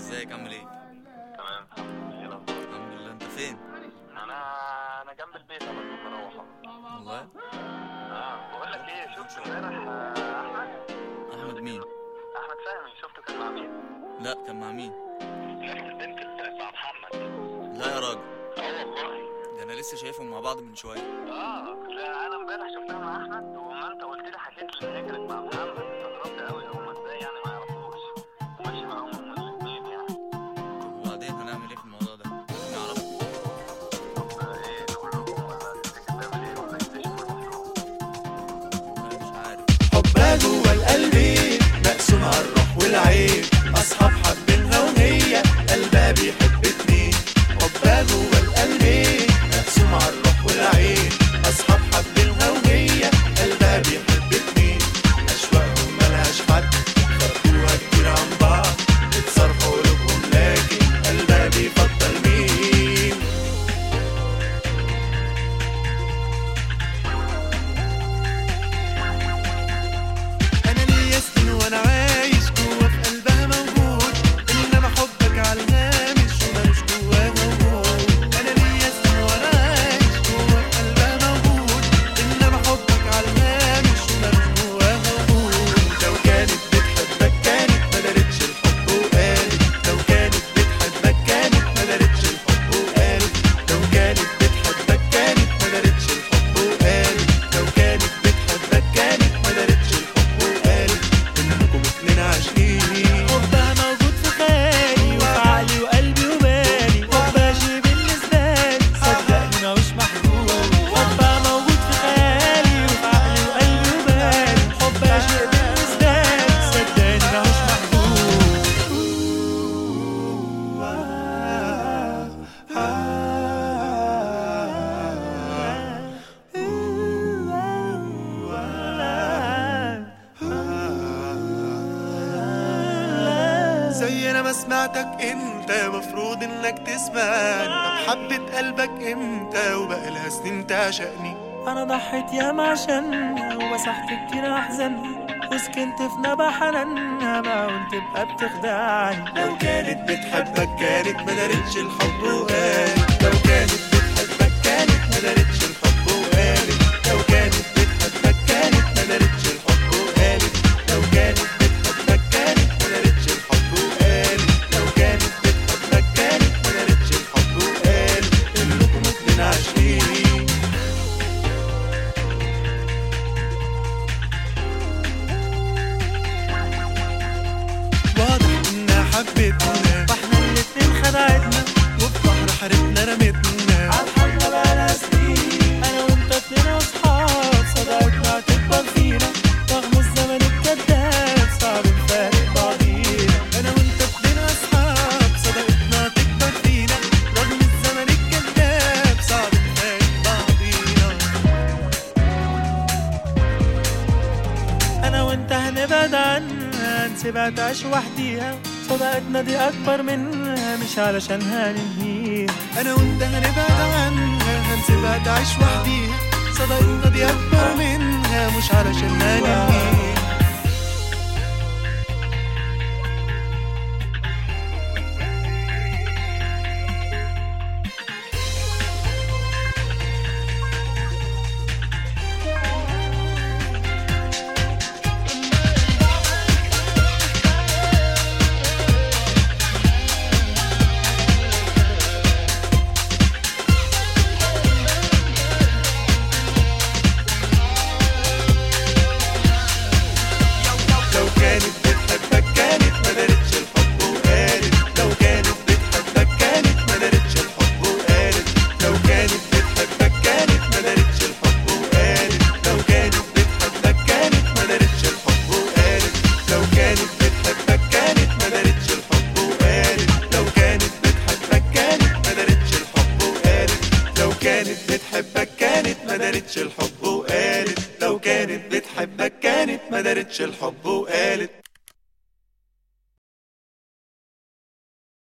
ازيك عامل ايه تمام ايه الاخبار الحمد لله انت فين انا انا جنب البيت انا كنت مروح أهو. والله اه بقول لك ايه شفت امبارح آه، احمد احمد مين احمد فهمي شفته كان مع مين لا كان مع مين نفس البنت اللي مع محمد لا يا راجل اه والله ده انا لسه شايفهم مع بعض من شويه اه لا انا امبارح شفتها مع احمد وما انت قلت لي حكيت لي ان هي كانت مع محمد استغربت قوي هما ازاي يعني ما يعرفوش ماشي معاهم هما الاثنين يعني طب وبعدين هنعمل ايه في الموضوع ده نعرفه طب ايه تقول لهم ولا تفتكر تعمل ايه ولا يكتشفوا لوحدهم انا مش عارف حبها جوه القلب مقسوم على الروح والعين اصحاب حابينها وهي قلبها بيحب اتنين حبها جوه القلب مقسوم على الروح والعين اصحاب حابينها وهي قلبها بيحب اتنين اشواقهم ملهاش حد خدوها كتير عن بعض اتصرفوا قلوبهم لكن قلبها بيفضل مين انا ليا سنين وانا عايش جوا في قلبها موجود انما حبك على الهامش ومالوش جواها وجود انا ليا سنين وانا عايش جوا في قلبها موجود انما حبك على الهامش ومالوش جواها وجود لو كانت بتحبك كانت ما دارتش الحب وقالت لو كانت بتحبك كانت ما دارتش الحب وقالت لو كانت بتحبك كانت ما دارتش الحب وقالت لو كانت بتحبك كانت ما دارتش الحب وقالت انكم اتنين عاشقين حبها موجود في خيالي وفي عقلي وقلبي وبالي حبها شي بالنسبة لي صدقني ماهوش محدود حبها موجود في خيالي وفي عقلي وقلبي وبالي حبها شي بالنسبة لي صدقني ماهوش محدود زي انا ما سمعتك انت مفروض انك تسمعني طب حبة قلبك امتى وبقى لها سنين تعشقني انا ضحيت ياما عشانها ومسحت كتير احزانها وسكنت في نبع حنانها بقى وانت بقى بتخدعني لو كانت بتحبك كانت ما دارتش الحب وقالت لو كانت بتحبك كانت ما دارتش الحب وقالت لو كانت بتحبك كانت ما دارتش الحب وقالت لو كانت بتحبك كانت ما دارتش الحب وقالت لو كانت بتحبك كانت ما دارتش الحب وقالت انكم اتنين عاشقين واضح انها حبتنا واحنا الاتنين خدعتنا وفي بحر حارتنا رمتنا عالحب بقالها سنين انا وانت اتنين اصحاب صداقتنا هتكبر فينا رغم الزمن الكذاب صعب نفارق بعضينا انا وانت اتنين اصحاب صداقتنا تكبر فينا رغم الزمن الكذاب صعب نفارق بعضينا انا وانت هنبعد عنها نسيبها تعيش وحديها صداقتنا دي اكبر منها مش علشانها ننهيها انا وانت هنبعد عنها هنسيبها تعيش وحديها صداقتنا دي اكبر منها مش علشان ننهيها لو كانت بتحبك كانت ما دارتش الحب وقالت لو كانت بتحبك كانت ما دارتش الحب وقالت لو كانت بتحبك كانت ما دارتش الحب وقالت لو كانت بتحبك كانت ما دارتش الحب وقالت لو كانت بتحبك كانت ما دارتش الحب وقالت لو كانت بتحبك كانت ما دارتش الحب وقالت لو كانت بتحبك كانت ما دارتش الحب وقالت لو كانت بتحبك كانت ما دارتش الحب وقالت